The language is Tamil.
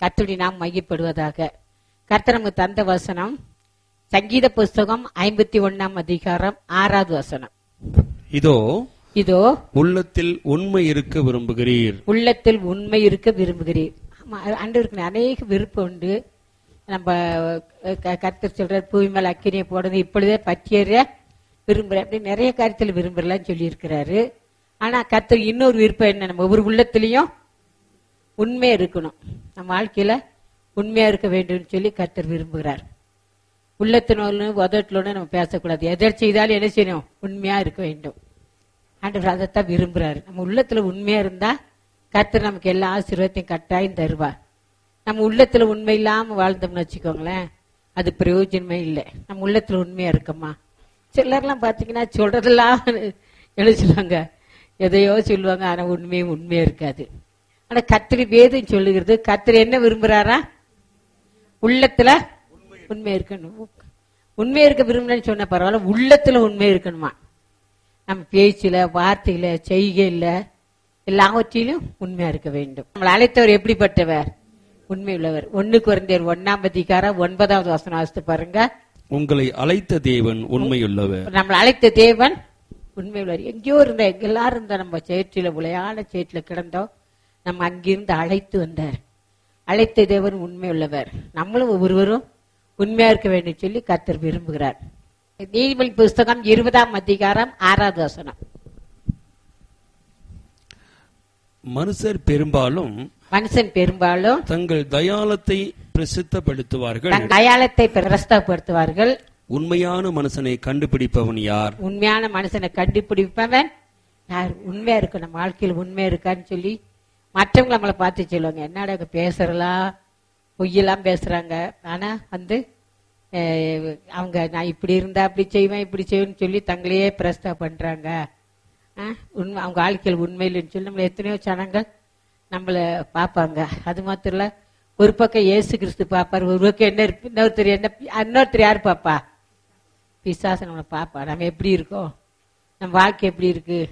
கர்த்தருடைய நாம் மையப்படுவதாக கர்த்தர் நமக்கு தந்த வசனம் சங்கீத புஸ்தகம் ஐம்பத்தி ஒண்ணாம் அதிகாரம் ஆறாவது வசனம் இதோ இதோ உள்ளத்தில் உண்மை இருக்க விரும்புகிறீர் உள்ளத்தில் உண்மை இருக்க விரும்புகிறீர் ஆமா, ஆண்டவருக்கு அநேக விருப்பம் உண்டு நம்ம க- கர்த்தர் சொல்றார் பூமி மேல அக்கினியை போடுறது இப்பொழுதே பற்றியற விரும்புறேன் அப்படி நிறைய காரியத்தில் விரும்புறலாம் சொல்லி இருக்கிறாரு ஆனா கர்த்தர் இன்னொரு விருப்பம் என்ன நம்ம ஒவ்வொரு உள்ளத்திலையும் உண்மையா இருக்கணும் நம்ம வாழ்க்கையில உண்மையா இருக்க வேண்டும்னு சொல்லி கர்த்தர் விரும்புகிறார் உள்ளத்தினோடு உதட்டிலோடு நம்ம பேசக்கூடாது எதை செய்தாலும் என்ன செய்யணும் உண்மையா இருக்க வேண்டும் ஆண்டவர் அதைத்தான் விரும்புறாரு நம்ம உள்ளத்துல உண்மையா இருந்தா கர்த்தர் நமக்கு எல்லா ஆசீர்வாதத்தையும் கட்டாயம் தருவார் நம்ம உள்ளத்துல உண்மை இல்லாம வாழ்ந்தோம்னு வச்சுக்கோங்களேன் அது பிரயோஜனமே இல்லை நம்ம உள்ளத்துல உண்மையா இருக்கோமா சிலர்லாம் பாத்தீங்கன்னா சொல்றதெல்லாம் என்ன சொல்லுவாங்க எதையோ சொல்லுவாங்க ஆனா உண்மையும் உண்மையா இருக்காது ஆனா கத்திரி வேதம் சொல்லுகிறது கத்திரி என்ன விரும்புறாரா உள்ளத்துல உண்மை இருக்கணும் உண்மை இருக்க விரும்புறேன்னு சொன்ன பரவாயில்ல உள்ளத்துல உண்மை இருக்கணுமா நம்ம பேச்சுல வார்த்தையில செய்கையில எல்லாவற்றிலும் உண்மையா இருக்க வேண்டும் நம்மளை அழைத்தவர் எப்படிப்பட்டவர் உண்மை உள்ளவர் ஒண்ணு குறைந்தர் ஒன்னாம் அதிகாரம் ஒன்பதாவது வசனம் வாசித்து பாருங்க உங்களை அழைத்த தேவன் உண்மையுள்ளவர் நம்மளை அழைத்த தேவன் உண்மை உள்ளவர் எங்கேயோ இருந்த எல்லாரும் இருந்த நம்ம சேற்றில உளையான சேற்றில கிடந்தோம் நம்ம அங்கிருந்து அழைத்து வந்தார் அழைத்த தேவன் உண்மை உள்ளவர் நம்மளும் ஒவ்வொருவரும் உண்மையா இருக்க வேண்டும் சொல்லி கர்த்தர் விரும்புகிறார் நீதிமொழி புஸ்தகம் இருபதாம் அதிகாரம் ஆறாவது வசனம் மனுஷர் பெரும்பாலும் மனுஷன் பெரும்பாலும் தங்கள் தயாளத்தை பிரசித்தப்படுத்துவார்கள் தன் அடையாளத்தை பிரஸ்தப்படுத்துவார்கள் உண்மையான மனுஷனை கண்டுபிடிப்பவன் யார் உண்மையான மனுஷனை கண்டுபிடிப்பவன் யார் உண்மையா இருக்கு நம்ம வாழ்க்கையில் உண்மையா இருக்கான்னு சொல்லி மற்றவங்க நம்மளை பார்த்து சொல்லுவாங்க என்னடா இவங்க பேசுறலாம் பொய்யெல்லாம் பேசுறாங்க ஆனா வந்து அஹ், அவங்க நான் இப்படி இருந்தா அப்படி செய்வேன் இப்படி செய்வேன்னு சொல்லி தங்களையே பிரஸ்தா பண்றாங்க அஹ், உண்மை அவங்க வாழ்க்கையில் உண்மையில்லைன்னு சொல்லி நம்மள எத்தனையோ ஜனங்கள் நம்மள பார்ப்பாங்க அது மாத்திரம் இல்ல ஒரு பக்கம் இயேசு கிறிஸ்து பார்ப்பாரு ஒரு பக்கம் என்ன இருப்பு- இன்னொருத்தர் என்ன இன்னொருத்தர் யார் பாப்பா பிசாசு நம்மளை பாப்பா நம்ம எப்படி இருக்கோம் நம்ம வாழ்க்கை எப்படி இருக்கு